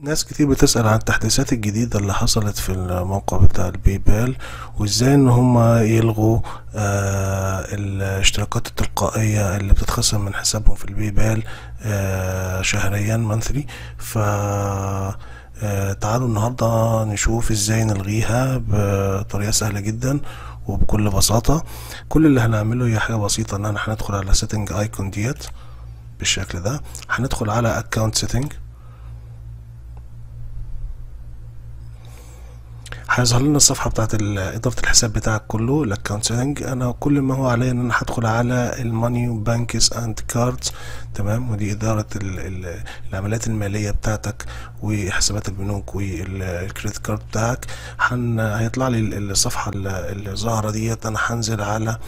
ناس كتير بتسأل عن التحديثات الجديدة اللي حصلت في الموقع بتاع الباي بال وازاي ان هما يلغوا آه الاشتراكات التلقائية اللي بتتخصم من حسابهم في الباي بال آه شهريا منثلي ف آه تعالوا النهاردة نشوف ازاي نلغيها بطريقة سهلة جدا وبكل بساطة كل اللي هنعمله هي حاجة بسيطة ان احنا هندخل على setting icon ديت بالشكل ده هندخل على account setting هيظهر لنا الصفحه بتاعت اضافه الحساب بتاعك كله الاكونت سيتنج انا كل ما هو عليا ان انا هدخل على الماني بانكس اند كاردز تمام ودي اداره ال ال العمليات الماليه بتاعتك وحسابات البنوك والكريدت كارد بتاعك هن هيطلع لي الصفحه اللي ظاهره ديت انا هنزل على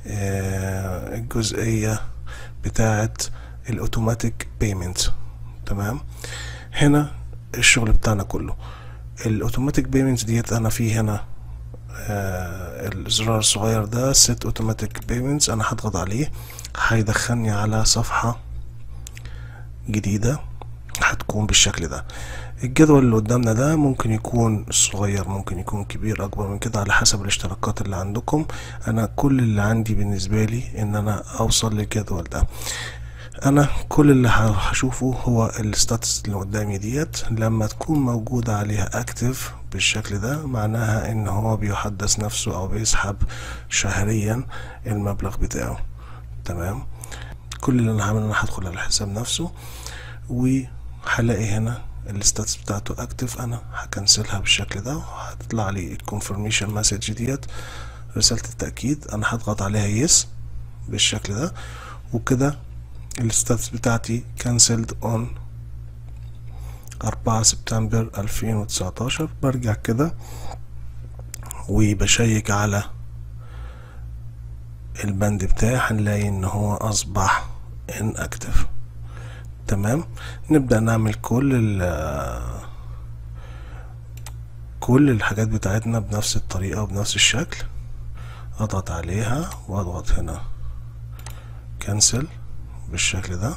الجزئيه بتاعت الاوتوماتيك بيمنت تمام هنا الشغل بتاعنا كله الاوتوماتيك بيمنتس ديت انا في هنا آه الزرار الصغير ده set automatic payments انا هضغط عليه هيدخلني على صفحة جديدة هتكون بالشكل ده الجدول اللي قدامنا ده ممكن يكون صغير ممكن يكون كبير اكبر من كده على حسب الاشتراكات اللي عندكم انا كل اللي عندي بالنسبة لي ان انا اوصل للجدول ده انا كل اللي هشوفه هو الستاتس اللي قدامي ديت لما تكون موجودة عليها اكتف بالشكل ده معناها ان هو بيحدث نفسه او بيسحب شهريا المبلغ بتاعه تمام كل اللي انا هعمله انا هدخل على الحساب نفسه وهلاقي هنا الستاتس بتاعته اكتف انا هكنسلها بالشكل ده وهتطلع لي الكونفirmation مسج ديت رسالة التأكيد انا هضغط عليها يس بالشكل ده وكده الستاتس بتاعتي كانسلد اون أربعة سبتمبر ألفين وتسعتاشر برجع كده وبشيك على البند بتاعي هنلاقي ان هو اصبح ان اكتف تمام نبدأ نعمل كل ال كل الحاجات بتاعتنا بنفس الطريقة وبنفس الشكل اضغط عليها واضغط هنا كنسل بالشكل ده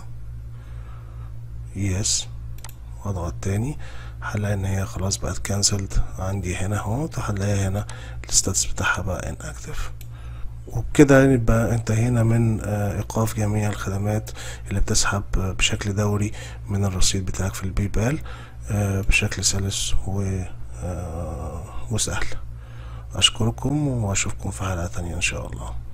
يس واضغط تاني هلاقي ان هي خلاص بقت كانسلد عندي هنا اهو هلاقي هنا الستاتس بتاعها بقى ان اكتف وبكده نبقى انتهينا من ايقاف جميع الخدمات اللي بتسحب بشكل دوري من الرصيد بتاعك في الباي بال بشكل سلس و وسهل اشكركم واشوفكم في حلقة تانية ان شاء الله